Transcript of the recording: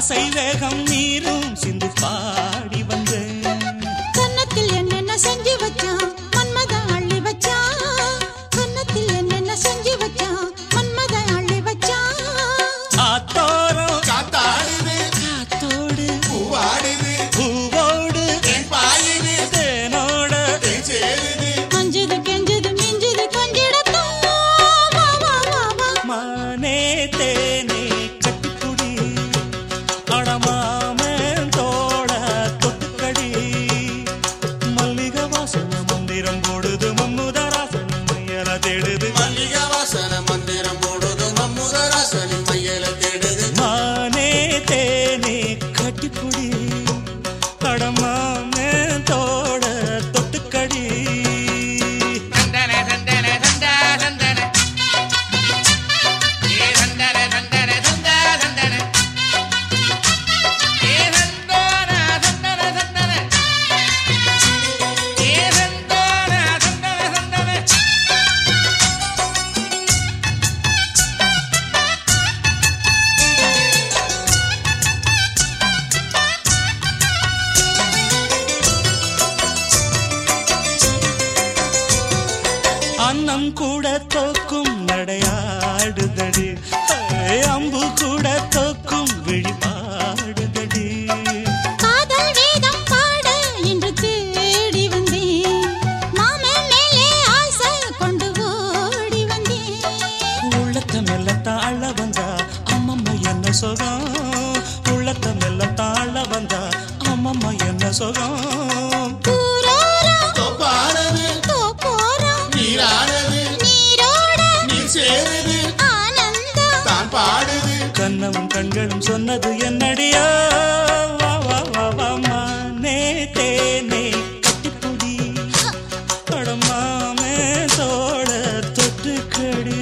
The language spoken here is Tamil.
ஆசை வேகம் நீரும் சிந்து பாடி வந்தேன் கன்னத்தில் என்னென்ன செஞ்சு வச்சான் மன்மத அள்ளி வச்சான் கன்னத்தில் என்னென்ன செஞ்சு வச்சான் மன்மத அள்ளி வச்சான் ஆத்தோரம் காத்தாடுது காத்தோடு பூவாடுது பூவோடு தேன் பாயுது தேனோட தேன் சேருது அஞ்சுது கெஞ்சுது மிஞ்சுது கொஞ்சிடத்தான் வா வா வா வா மானே தேனே கட்டிக்குடி அடமாமன் தோட தொட்டுக்கடி மல்லிகை வாசன மந்திரம் போடுது மம்முதராசன மையல தேடுது மல்லிகை வாசன மந்திரம் போடுது மம்முதராசனி மையல தேடுது மானே தேனே கட்டிக்குடி அடமாமன் தோட தொட்டுக்கடி தந்தன தந்தன தந்தா தந்தன ஏ தந்தன தந்தன தந்தா தந்தன ஏ தந்தன தந்தன தந்தன ஏ தந்தன தந்தன தந்தன அன்னம் கூட தோக்கும் நடையாடுதடி ஏய், அம்பு கூட தோக்கும் விழிபாடுதடி காதல் வேதம் பாட இன்று தேடி வந்தேன் மாமன் மேலே ஆசை கொண்டு ஓடி வந்தேன் உள்ளத்த மெல்ல தாழ வந்தா அம்மம்மா என்ன சுகம் உள்ளத்த மெல்ல தாழ வந்தா அம்மம்மா என்ன சுகம் தூரோரம் தொப்பானது தோப்போரம் நீரானது நீரோட நீர் சேருது ஆனந்தம் தான் பாடுது கண்ணமும் கண்களும் சொன்னது என்னடியா வா வா வா வா மானே தேனே கட்டிப்புடி அடமாமே தோட தொட்டுக்கடி